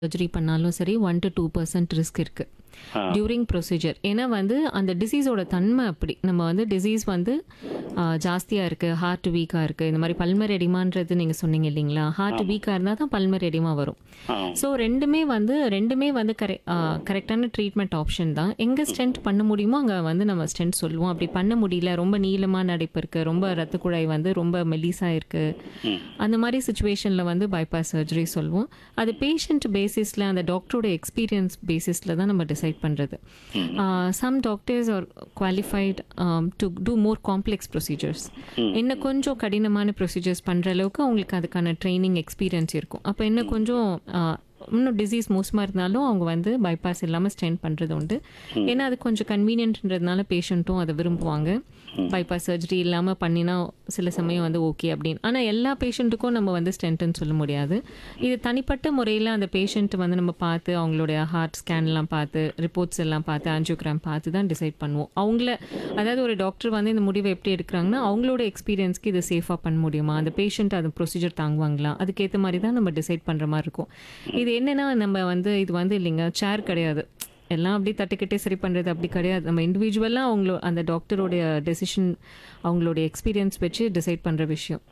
Surgery பண்ணாலும் சரி one to two percent risk இருக்கு ஆ. டியூரிங் ப்ரொசீஜர் ஏன்னா வந்து அந்த டிசீஸோட தன்மை அப்படி நம்ம வந்து டிசீஸ் வந்து ஜாஸ்தியாக இருக்குது ஹார்ட் வீக்காக இருக்குது இந்த மாதிரி பல்மர் எடிமான்றது நீங்கள் சொன்னீங்க இல்லைங்களா ஹார்ட் வீக்காக இருந்தால் தான் பல்மர் எடிமா வரும் ஆ. ஸோ ரெண்டுமே வந்து ரெண்டுமே வந்து கரெ கரெக்டான ட்ரீட்மெண்ட் ஆப்ஷன் தான் எங்கே ஸ்டென்ட் பண்ண முடியுமோ அங்கே வந்து நம்ம ஸ்டென்ட் சொல்லுவோம் அப்படி பண்ண முடியல ரொம்ப நீளமான நடைப்பு இருக்குது ரொம்ப ரத்த குழாய் வந்து ரொம்ப மெலிசாக இருக்குது அந்த மாதிரி சுச்சுவேஷனில் வந்து பைபாஸ் சர்ஜரி சொல்லுவோம் அது பேஷண்ட் பேசிஸில் அந்த டாக்டரோட எக்ஸ்பீரியன்ஸ் பேசிஸில் தான் நம்ம டிசைட் பண்ணுறது some doctors are qualified to do more complex procedures இன்னும் கொஞ்சம் கடினமான ப்ரொசீஜர்ஸ் பண்ணுற அளவுக்கு அவங்களுக்கு அதுக்கான ட்ரைனிங் எக்ஸ்பீரியன்ஸ் இருக்கும் அப்போ இன்னும் கொஞ்சம் ஆஹ், இன்னும் டிசீஸ் மோசமாக இருந்தாலும் அவங்க வந்து பைபாஸ் இல்லாமல் ஸ்டென்ட் பண்ணுறது உண்டு ஏன்னா அது கொஞ்சம் கன்வீனியன்ட்ன்றதுனால பேஷண்ட்டும் அதை விரும்புவாங்க பைபாஸ் சர்ஜரி இல்லாமல் பண்ணினா சில சமயம் வந்து ஓகே அப்படின்னு ஆனால் எல்லா பேஷண்ட்டுக்கும் நம்ம வந்து ஸ்டென்ட்னு சொல்ல முடியாது இது தனிப்பட்ட முறையில் அந்த பேஷண்ட் வந்து நம்ம பார்த்து அவங்களுடைய ஹார்ட் ஸ்கேன்லாம் பார்த்து ரிப்போர்ட்ஸ் எல்லாம் பார்த்து ஆன்ஜியோகிராம் பார்த்து தான் டிசைட் பண்ணுவோம் அவங்கள அதாவது ஒரு டாக்டர் வந்து இந்த முடிவை எப்படி எடுக்கிறாங்கன்னா அவங்களோட எக்ஸ்பீரியன்ஸ்க்கு இது சேஃபாக பண்ண முடியுமா அந்த பேஷண்ட் அந்த ப்ரொசீஜர் தாங்குவாங்களா அதுக்கேற்ற மாதிரி தான் நம்ம டிசைட் பண்ணுற மாதிரி இருக்கும் இது என்னன்னா நம்ம வந்து இது வந்து இல்லைங்க சேர் கிடையாது எல்லாம் அப்படி தட்டிக்கிட்டே சரி பண்ணுறது அப்படி கிடையாது நம்ம இண்டிவிஜுவலாக அவங்களோ அந்த டாக்டருடைய டெசிஷன் அவங்களுடைய எக்ஸ்பீரியன்ஸ் வச்சு டிசைட் பண்ணுற விஷயம்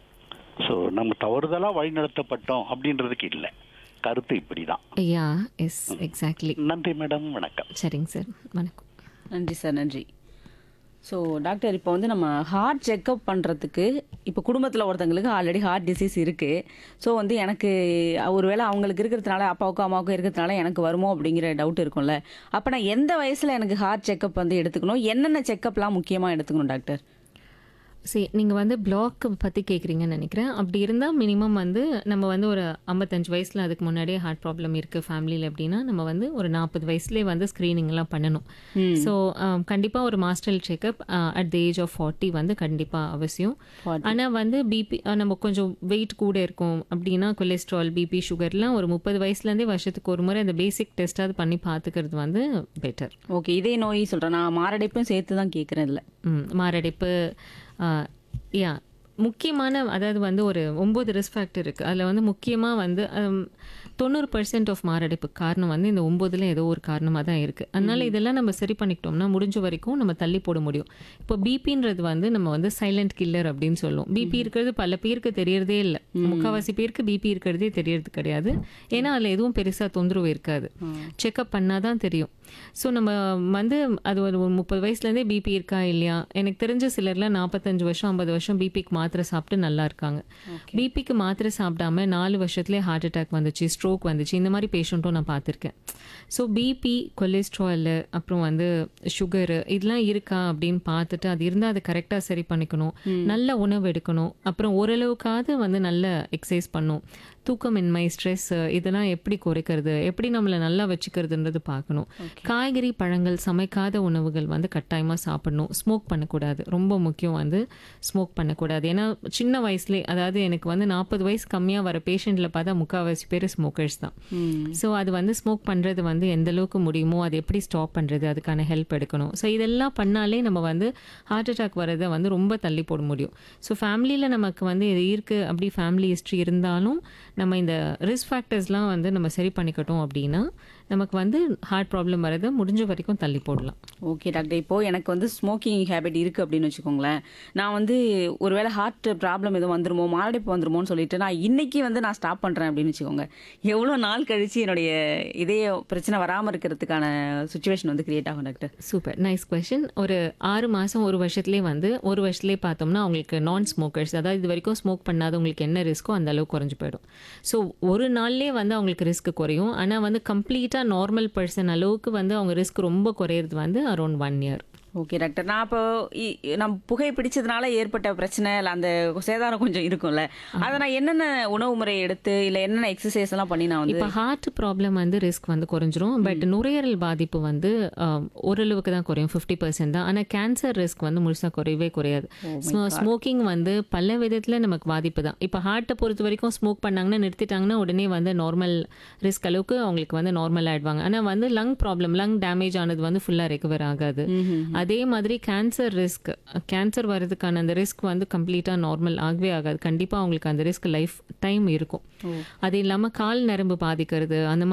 ஸோ நம்ம தவறுதலா வழிநடத்தப்பட்டோம் அப்படின்றதுக்கு இல்லை கருத்து இப்படிதான் யா எஸ் எக்ஸாக்ட்லி நன்றி மேடம் வணக்கம் சரிங்க சார் வணக்கம் நன்றி சார் நன்றி ஸோ டாக்டர் இப்போ வந்து நம்ம ஹார்ட் செக்கப் பண்ணுறதுக்கு இப்போ குடும்பத்தில் ஒருத்தங்களுக்கு ஆல்ரெடி ஹார்ட் டிசீஸ் இருக்குது ஸோ வந்து எனக்கு ஒருவேளை அவங்களுக்கு இருக்கிறதுனால அப்பாவுக்கும் அம்மாவுக்கும் இருக்கிறதுனால எனக்கு வருமோ அப்படிங்கிற டவுட் இருக்கும்ல அப்போ நான் எந்த வயசில் எனக்கு ஹார்ட் செக்கப் வந்து எடுத்துக்கணும் என்னென்ன செக்கப்லாம் முக்கியமாக எடுத்துக்கணும் டாக்டர் சரி நீங்கள் வந்து பிளாக் பற்றி கேட்குறீங்கன்னு நினைக்கிறேன் அப்படி இருந்தால் மினிமம் வந்து நம்ம வந்து ஒரு ஐம்பத்தஞ்சு வயசில் அதுக்கு முன்னாடியே ஹார்ட் ப்ராப்ளம் இருக்குது ஃபேமிலியில் அப்படின்னா நம்ம வந்து ஒரு நாற்பது வயசுலேயே வந்து ஸ்க்ரீனிங்லாம் பண்ணணும் ஸோ கண்டிப்பாக ஒரு master checkup at the age of forty வந்து கண்டிப்பாக அவசியம் ஆனால் வந்து பிபி நம்ம கொஞ்சம் வெயிட் கூட இருக்கும் அப்படின்னா கொலஸ்ட்ரால் பிபி சுகர்லாம் ஒரு முப்பது வயசுலேருந்தே வருஷத்துக்கு ஒரு முறை அந்த பேசிக் டெஸ்ட்டாவது பண்ணி பார்த்துக்கிறது வந்து பெட்டர் ஓகே இதே நோய் சொல்கிறேன் நான் மாரடைப்பும் சேர்த்து தான் கேட்குறேன் இதில் ம், மாரடைப்பு யா முக்கியமான அதாவது வந்து ஒரு ஒம்பது ரிஸ்க் ஃபேக்டர் இருக்குது அதில் வந்து முக்கியமாக வந்து ஹம், தொண்ணூறு பர்சன்ட் ஆஃப் மாரடைப்பு காரணம் வந்து இந்த ஒம்போதுல ஏதோ ஒரு காரணமாக தான் இருக்குது அதனால இதெல்லாம் நம்ம சரி பண்ணிக்கிட்டோம்னா முடிஞ்ச வரைக்கும் நம்ம தள்ளி போட முடியும் இப்போ பிபின்றது வந்து நம்ம வந்து சைலண்ட் கில்லர் அப்படின்னு சொல்லுவோம் பிபி இருக்கிறது பல பேருக்கு தெரியறதே இல்லை முக்கால்வாசி பேருக்கு பிபி இருக்கிறதே தெரியறது கிடையாது ஏன்னா அதில் எதுவும் பெருசாக தொந்தரவு இருக்காது செக்அப் பண்ணால் தான் தெரியும் ஸோ நம்ம வந்து அது ஒரு ஒரு முப்பது வயசுலேருந்தே பிபி இருக்கா இல்லையா எனக்கு தெரிஞ்ச சிலர்லாம் நாற்பத்தஞ்சு வருஷம் ஐம்பது வருஷம் பிபிக்கு மாத்திரை சாப்பிட்டு நல்லா இருக்காங்க பிபிக்கு மாத்திரை சாப்பிடாம நாலு வருஷத்துலேயே ஹார்ட் அட்டாக் வந்துச்சு ஸ்ட்ரோக் வந்துச்சு இந்த மாதிரி பேஷண்ட்டும் நான் பார்த்துருக்கேன் ஸோ பிபி கொலஸ்ட்ரால் அப்புறம் வந்து சுகரு இதெல்லாம் இருக்கா அப்படின்னு பார்த்துட்டு அது இருந்தால் அதை கரெக்டாக சரி பண்ணிக்கணும் நல்ல உணவு எடுக்கணும் அப்புறம் ஓரளவுக்காவது வந்து நல்ல எக்ஸசைஸ் பண்ணும் தூக்கமின்மை ஸ்ட்ரெஸ் இதெல்லாம் எப்படி குறைக்கிறது எப்படி நம்மளை நல்லா வச்சுக்கிறதுன்றது பார்க்கணும் காய்கறி பழங்கள் சமைக்காத உணவுகள் வந்து கட்டாயமாக சாப்பிடணும் ஸ்மோக் பண்ணக்கூடாது ரொம்ப முக்கியம் வந்து ஸ்மோக் பண்ணக்கூடாது ஏன்னா சின்ன வயசுலேயே அதாவது எனக்கு வந்து நாற்பது வயசு கம்மியாக வர பேஷண்ட்டில் பார்த்தா முக்கால்வாசி பேர் ஸ்மோக்கர்ஸ் தான் ஸோ அது வந்து ஸ்மோக் பண்ணுறது வந்து எந்த அளவுக்கு முடியுமோ அது எப்படி ஸ்டாப் பண்ணுறது அதுக்கான ஹெல்ப் எடுக்கணும் ஸோ இதெல்லாம் பண்ணாலே நம்ம வந்து ஹார்ட் அட்டாக் வரதை வந்து ரொம்ப தள்ளி போட முடியும் ஸோ ஃபேமிலியில் நமக்கு வந்து இது இருக்குது அப்படி ஃபேமிலி ஹிஸ்ட்ரி இருந்தாலும் நம்ம இந்த ரிஸ்க் ஃபேக்டர்ஸ்லாம் வந்து நம்ம சரி பண்ணிக்கிட்டோம் அப்படின்னா நமக்கு வந்து ஹார்ட் ப்ராப்ளம் வரதை முடிஞ்ச வரைக்கும் தள்ளி போடலாம் ஓகே டாக்டர் இப்போ எனக்கு வந்து ஸ்மோக்கிங் ஹேபிட் இருக்கு அப்படின்னு வச்சுக்கோங்களேன் நான் வந்து ஒருவேளை ஹார்ட் ப்ராப்ளம் எதுவும் வந்துருமோ மாரடைப்பு வந்துருமோன்னு சொல்லிட்டு நான் இன்னைக்கு வந்து நான் ஸ்டாப் பண்றேன் அப்படின்னு வச்சுக்கோங்க எவ்வளோ நாள் கழிச்சு என்னுடைய இதய பிரச்சனை வராமல் இருக்கிறதுக்கான சுச்சுவேஷன் வந்து கிரியேட் ஆகும் டாக்டர் சூப்பர் நைஸ் கொஷின் ஒரு ஆறு மாதம் ஒரு வருஷத்துலேயே வந்து ஒரு வருஷத்துலேயே பார்த்தோம்னா அவங்களுக்கு நான் ஸ்மோக்கர்ஸ் அதாவது இது வரைக்கும் ஸ்மோக் பண்ணாதவங்களுக்கு என்ன ரிஸ்க்கோ அந்த அளவுக்கு குறைஞ்சு போயிடும் ஸோ ஒரு நாள்லேயே வந்து அவங்களுக்கு ரிஸ்க் குறையும் ஆனால் வந்து கம்ப்ளீட்டாக நார்மல் பர்சன் அளவுக்கு வந்து அவங்க ரிஸ்க் ரொம்ப குறையிறது வந்து around one year okay doctor நான் இப்போ இ- நம்ம புகை பிடிச்சதுனால ஏற்பட்ட பிரச்சனை இல்லை அந்த சேதாரம் கொஞ்சம் இருக்கும்ல அதை நான் என்னென்ன உணவு முறை எடுத்து இல்லை என்னென்ன எக்ஸசைஸ் எல்லாம் பண்ணி நான் வந்து இப்போ ஹார்ட் ப்ராப்ளம் வந்து ரிஸ்க் வந்து குறைஞ்சிரும் பட் நுரையீரல் பாதிப்பு வந்து ஆம், ஓரளவுக்கு தான் குறையும் ஃபிஃப்டி பர்சன்ட் தான் ஆனால் கேன்சர் ரிஸ்க் வந்து முழுசாக குறையவே குறையாது ஸ்மோக்கிங் வந்து பல விதத்தில் நமக்கு பாதிப்பு தான் இப்போ ஹார்ட்டை பொறுத்த வரைக்கும் ஸ்மோக் பண்ணாங்கன்னா நிறுத்திட்டாங்கன்னா உடனே வந்து நார்மல் ரிஸ்க் அளவுக்கு அவங்களுக்கு வந்து நார்மல் ஆயிடுவாங்க ஆனால் வந்து லங் ப்ராப்ளம் லங் டேமேஜ் ஆனது வந்து ஃபுல்லாக ரெக்கவர் ஆகாது அதே மாதிரி கேன்சர் ரிஸ்க் கேன்சர் வர்றதுக்கான அந்த ரிஸ்க் வந்து கம்ப்ளீட்டாக நார்மல் ஆகவே ஆகாது கண்டிப்பாக அவங்களுக்கு அந்த ரிஸ்க் லைஃப் டைம் இருக்கும் அது இல்லாமல் கால் நரம்பு பாதிக்கிறது அந்த